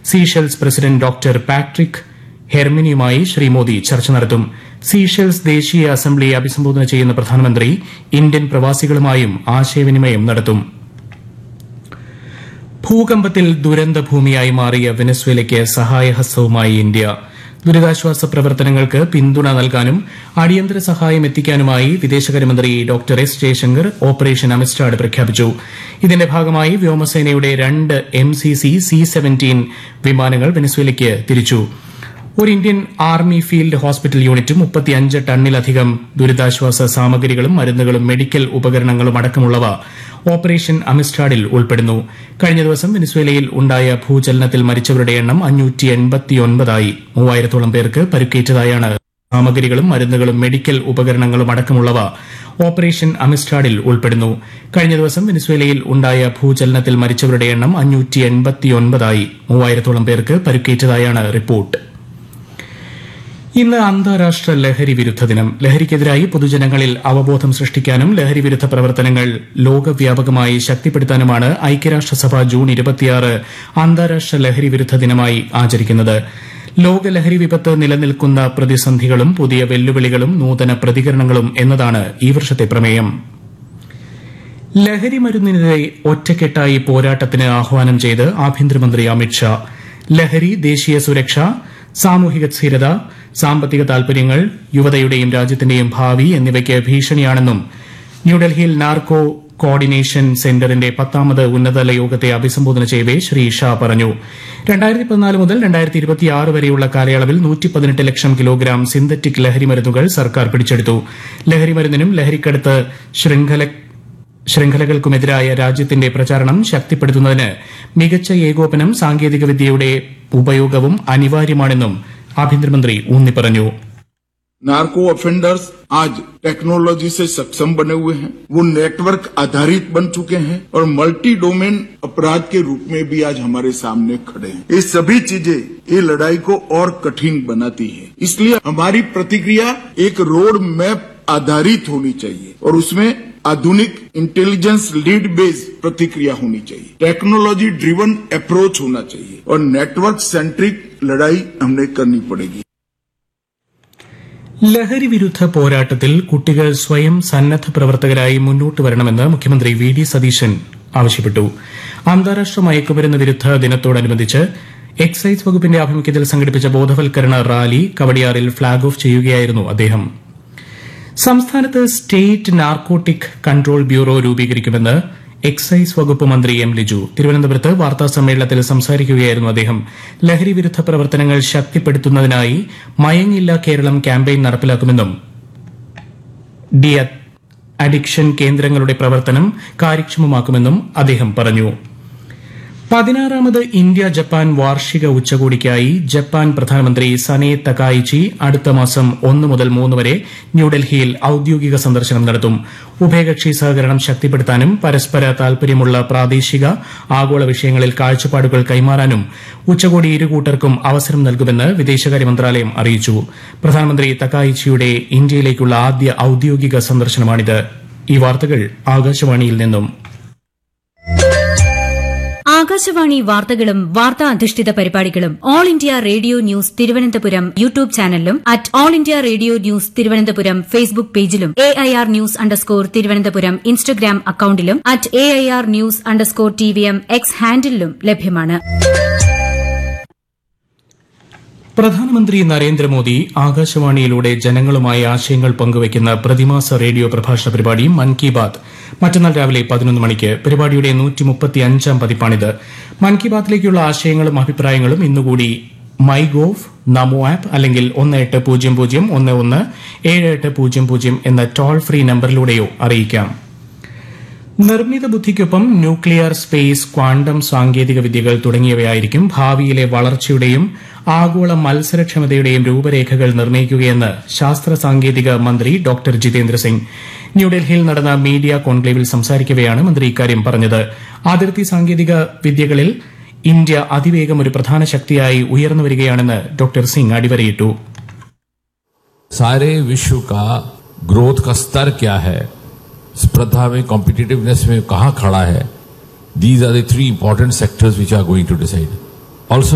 Seychelles president doctor Patrick ഹെർമിനിയുമായി ശ്രീ മോദി ചർച്ച നടത്തും സീഷെൽസ് ദേശീയ അസംബ്ലിയെ അഭിസംബോധന ചെയ്യുന്ന പ്രധാനമന്ത്രി ഇന്ത്യൻ പ്രവാസികളുമായും ആശയവിനിമയം നടത്തും ഭൂകമ്പത്തിൽ ദുരന്തഭൂമിയായി മാറിയ വെനസ്വേലയ്ക്ക് സഹായഹസ്തവുമായി ഇന്ത്യ ദുരിതാശ്വാസ പ്രവർത്തനങ്ങൾക്ക് പിന്തുണ നൽകാനും അടിയന്തര സഹായം എത്തിക്കാനുമായി വിദേശകാര്യമന്ത്രി doctor S Jaishankar operation Amistad പ്രഖ്യാപിച്ചു ഇതിന്റെ ഭാഗമായി വ്യോമസേനയുടെ രണ്ട് M C C C seventeen വിമാനങ്ങൾ വെനസ്വേലയ്ക്ക് തിരിച്ചു ഒരു ഇന്ത്യൻ ആർമി ഫീൽഡ് ഹോസ്പിറ്റൽ യൂണിറ്റും മുപ്പത്തിയഞ്ച് ടണ്ണിലധികം ദുരിതാശ്വാസ സാമഗ്രികളും മരുന്നുകളും മെഡിക്കൽ ഉപകരണങ്ങളും അടക്കമുള്ളവ ഓപ്പറേഷൻ അമിസ്റ്റാഡിൽ ഉൾപ്പെടുന്നു കഴിഞ്ഞ ദിവസം വെനിസ്വേലയിൽ ഉണ്ടായ ഭൂചലനത്തിൽ മരിച്ചവരുടെ എണ്ണം അഞ്ഞൂറ്റി എൺപത്തിയൊൻപതായി മൂവായിരത്തോളം പേർക്ക് പരുക്കേറ്റതായാണ് സാമഗ്രികളും മരുന്നുകളും മെഡിക്കൽ ഉപകരണങ്ങളും അടക്കമുള്ളവ ഓപ്പറേഷൻ അമിസ്റ്റാഡിൽ ഉൾപ്പെടുന്നു കഴിഞ്ഞ ദിവസം വെനിസ്വേലയിൽ ഉണ്ടായ ഭൂചലനത്തിൽ മരിച്ചവരുടെ എണ്ണം അഞ്ഞൂറ്റി എൺപത്തിയൊൻപതായി മൂവായിരത്തോളം പേർക്ക് പരുക്കേറ്റതായാണ് റിപ്പോർട്ട് ഇന്ന് അന്താരാഷ്ട്ര ലഹരി വിരുദ്ധ ദിനം ലഹരിക്കെതിരായി പൊതുജനങ്ങളിൽ അവബോധം സൃഷ്ടിക്കാനും ലഹരി വിരുദ്ധ പ്രവർത്തനങ്ങൾ ലോകവ്യാപകമായി ശക്തിപ്പെടുത്താനുമാണ് ഐക്യരാഷ്ട്രസഭ ജൂൺ ഇരുപത്തിയാറ് അന്താരാഷ്ട്ര ലഹരി വിരുദ്ധ ദിനമായി ആചരിക്കുന്നത് ലോക ലഹരി വിപത്ത് നിലനിൽക്കുന്ന പ്രതിസന്ധികളും പുതിയ വെല്ലുവിളികളും നൂതന പ്രതികരണങ്ങളും എന്നതാണ് ഈ വർഷത്തെ പ്രമേയം ലഹരി മരുന്നിനെതിരെ ഒറ്റക്കെട്ടായി പോരാട്ടത്തിന് ആഹ്വാനം ചെയ്ത് ആഭ്യന്തരമന്ത്രി അമിത്ഷാ ലഹരി ദേശീയ സുരക്ഷ സാമൂഹിക സ്ഥിരത സാമ്പത്തിക താൽപര്യങ്ങൾ യുവതയുടെയും രാജ്യത്തിന്റെയും ഭാവി എന്നിവയ്ക്ക് ഭീഷണിയാണെന്നും ന്യൂഡൽഹിയിൽ നാർക്കോ കോർഡിനേഷൻ സെന്ററിന്റെ പത്താമത് ഉന്നതതല യോഗത്തെ അഭിസംബോധന ചെയ്യവേ ശ്രീ ഷാ പറഞ്ഞു രണ്ടായിരത്തി പതിനാല് മുതൽ രണ്ടായിരത്തി ഇരുപത്തിയാറ് വരെയുള്ള കാലയളവിൽ നൂറ്റി പതിനെട്ട് ലക്ഷം കിലോഗ്രാം സിന്തറ്റിക് ലഹരി മരുന്നുകൾ സർക്കാർ പിടിച്ചെടുത്തു ലഹരി മരുന്നിനും ലഹരിക്കടുത്ത് ശൃംഖല ശൃംഖലകൾക്കുമെതിരായ രാജ്യത്തിന്റെ പ്രചാരണം ശക്തിപ്പെടുത്തുന്നതിന് മികച്ച ഏകോപനം സാങ്കേതികവിദ്യയുടെ ഉപയോഗവും അനിവാര്യമാണെന്നും ആഭ്യന്തരമന്ത്രി ഊന്നിപ്പറഞ്ഞു नार्को ऑफेंडर्स आज टेक्नोलॉजी से सक्षम बने हुए हैं वो नेटवर्क आधारित बन चुके हैं और मल्टी डोमेन अपराध के रूप में भी आज हमारे सामने खड़े हैं ये सभी चीजें ये लड़ाई को और कठिन बनाती है इसलिए हमारी प्रतिक्रिया एक रोड मैप आधारित होनी चाहिए और उसमें आधुनिक इंटेलिजेंस लीड बेस्ड प्रतिक्रिया होनी चाहिए टेक्नोलॉजी ड्रिवन अप्रोच होना चाहिए और नेटवर्क सेंट्रिक लड़ाई हमने करनी पड़ेगी ലഹരി വിരുദ്ധ പോരാട്ടത്തിൽ കുട്ടികൾ സ്വയം സന്നദ്ധ പ്രവർത്തകരായി മുന്നോട്ട് വരണമെന്ന് മുഖ്യമന്ത്രി വി ഡി സതീശൻ ആവശ്യപ്പെട്ടു അന്താരാഷ്ട്ര മയക്കുമരുന്ന് വിരുദ്ധ ദിനത്തോടനുബന്ധിച്ച് എക്സൈസ് വകുപ്പിന്റെ ആഭിമുഖ്യത്തിൽ സംഘടിപ്പിച്ച ബോധവൽക്കരണ റാലി കവടിയാറിൽ ഫ്ളാഗ് ഓഫ് ചെയ്യുകയായിരുന്നു അദ്ദേഹം സംസ്ഥാനത്ത് സ്റ്റേറ്റ് നാർക്കോട്ടിക് കൺട്രോൾ ബ്യൂറോ രൂപീകരിക്കുമെന്ന് എക്സൈസ് വകുപ്പ് മന്ത്രി എം ലിജു തിരുവനന്തപുരത്ത് വാർത്താ സമ്മേളനത്തിൽ സംസാരിക്കുകയായിരുന്നു അദ്ദേഹം ലഹരി വിരുദ്ധ പ്രവർത്തനങ്ങൾ ശക്തിപ്പെടുത്തുന്നതിനായി മയങ്ങില്ല കേരളം ക്യാമ്പയിൻ നടപ്പിലാക്കുമെന്നും ഡി അഡിക്ഷൻ കേന്ദ്രങ്ങളുടെ പ്രവർത്തനം കാര്യക്ഷമമാക്കുമെന്നും അദ്ദേഹം പറഞ്ഞു പതിനാറാമത് ഇന്ത്യ ജപ്പാൻ വാർഷിക ഉച്ചകോടിക്കായി ജപ്പാൻ പ്രധാനമന്ത്രി സനെ തകായിച്ചി അടുത്ത മാസം ഒന്ന് മുതൽ മൂന്ന് വരെ ന്യൂഡൽഹിയിൽ ഔദ്യോഗിക സന്ദർശനം നടത്തും ഉഭയകക്ഷി സഹകരണം ശക്തിപ്പെടുത്താനും പരസ്പര താൽപര്യമുള്ള പ്രാദേശിക ആഗോള വിഷയങ്ങളിൽ കാഴ്ചപ്പാടുകൾ കൈമാറാനും ഉച്ചകോടി ഇരുകൂട്ടർക്കും അവസരം നൽകുമെന്ന് വിദേശകാര്യ മന്ത്രാലയം അറിയിച്ചു പ്രധാനമന്ത്രി തകായിച്ചിയുടെ ഇന്ത്യയിലേക്കുള്ള ആദ്യ ഔദ്യോഗിക സന്ദർശനമാണിത് ഈ വാർത്തകൾ ആകാശവാണിയിൽ നിന്നും ആകാശവാണി വാർത്തകളും വാർത്താ അധിഷ്ഠിത പരിപാടികളും all India radio news Thiruvananthapuram YouTube ചാനലിലും at all India radio news Thiruvananthapuram Facebook പേജിലും A I R news underscore Thiruvananthapuram Instagram അക്കൌണ്ടിലും at A I R news underscore T V M X ഹാൻഡിലും ലഭ്യമാണ് പ്രധാനമന്ത്രി നരേന്ദ്രമോദി ആകാശവാണിയിലൂടെ ജനങ്ങളുമായി ആശയങ്ങൾ പങ്കുവയ്ക്കുന്ന പ്രതിമാസ റേഡിയോ പ്രഭാഷണ പരിപാടി മൻ കി ബാത് മറ്റന്നാൾ രാവിലെ പതിനൊന്ന് മണിക്ക് പരിപാടിയുടെ നൂറ്റിമുപ്പത്തിയഞ്ചാം പതിപ്പാണിത് മൻ കി ബാത്തിലേക്കുള്ള ആശയങ്ങളും അഭിപ്രായങ്ങളും ഇന്നുകൂടി മൈ ഗോവ് നമോ ആപ്പ് അല്ലെങ്കിൽ ഒന്ന് എട്ട് പൂജ്യം പൂജ്യം ഒന്ന് ഒന്ന് ഏഴ് എട്ട് പൂജ്യം പൂജ്യം എന്ന ടോൾ ഫ്രീ നമ്പറിലൂടെയോ അറിയിക്കാം നിർമ്മിത ബുദ്ധിക്കൊപ്പം ന്യൂക്ലിയർ സ്പേസ് ക്വാണ്ടം സാങ്കേതിക വിദ്യകൾ തുടങ്ങിയവയായിരിക്കും ഭാവിയിലെ വളർച്ചയുടെയും ആഗോള മത്സരക്ഷമതയുടെയും രൂപരേഖകൾ നിർണ്ണയിക്കുകയെന്ന് ശാസ്ത്ര സാങ്കേതിക മന്ത്രി ഡോക്ടർ ജിതേന്ദ്ര സിംഗ് ന്യൂഡൽഹിയിൽ നടന്ന മീഡിയ കോൺക്ലേവിൽ സംസാരിക്കവെയാണ് മന്ത്രി ഇക്കാര്യം പറഞ്ഞത് അതിർത്തി സാങ്കേതിക വിദ്യകളിൽ ഇന്ത്യ അതിവേഗം ഒരു പ്രധാന ശക്തിയായി ഉയർന്നുവരികയാണെന്ന് ഡോക്ടർ സിംഗ് അടിവരയിട്ടു सारे विश्व का ग्रोथ का स्तर क्या है स्पर्धा में कॉम्पिटिटिवनेस में कहाँ खड़ा है these are the three important sectors which are going to decide also